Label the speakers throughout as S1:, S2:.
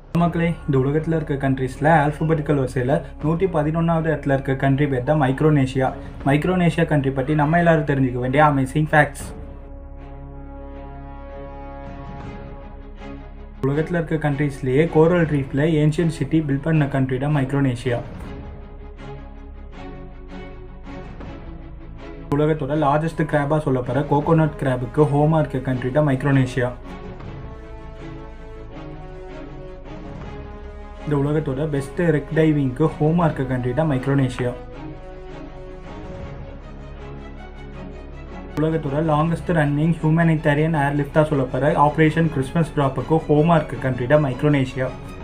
S1: மக்களே இந்த உலகத்தில் இருக்க கண்ட்ரீஸில் ஆல்ஃபபெட்டிக்கல் வரிசையில் நூற்றி பதினொன்றாவது இடத்துல இருக்க கண்ட்ரி பேர் தான் மைக்ரோனேஷியா மைக்ரோனேஷியா கண்ட்ரி பற்றி நம்ம எல்லாரும் தெரிஞ்சுக்க வேண்டிய அமேசிங் ஃபேக்ட்ஸ் உலகத்தில் இருக்க கண்ட்ரீஸ்லேயே கோரல் ரீஃபில் ஏன்ஷியன் சிட்டி பில்ட் பண்ண கண்ட்ரி தான் மைக்ரோனேஷியா உலகத்தோட லார்ஜஸ்ட் கிராபாக சொல்லப்படுற கோகோனட் கிராபுக்கு ஹோமாக இருக்க கண்ட்ரி தான் மைக்ரோனேஷியா இந்த உலகத்தோட பெஸ்ட் ரெக் டைவிங்க்கு ஹோமாக இருக்க கண்ட்ரி தான் மைக்ரோனேஷியா உலகத்தோட லாங்கஸ்ட் ரன்னிங் ஹியூமனிட்டேரியன் ஏர் லிஃப்டாக சொல்லப்படுற ஆப்ரேஷன் கிறிஸ்மஸ் ட்ராப்புக்கு ஹோமாக இருக்க கண்ட்ரி தான் மைக்ரோனேஷியா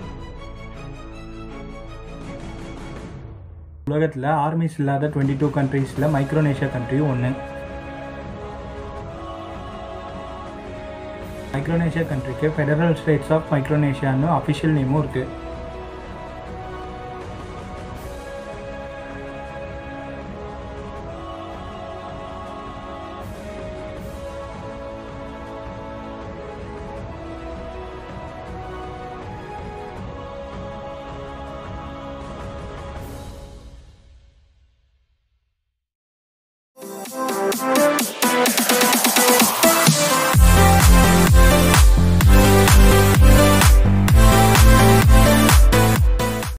S1: உலகத்தில் ஆர்மிஸ் இல்லாத டுவெண்ட்டி டூ கண்ட்ரீஸில் மைக்ரோனேஷியா கண்ட்ரியும் ஒன்று மைக்ரோனேஷியா கண்ட்ரிக்கு ஃபெடரல் ஸ்டேட்ஸ் ஆஃப் மைக்ரோனேஷியான்னு அஃபிஷியல் நேமும் இருக்குது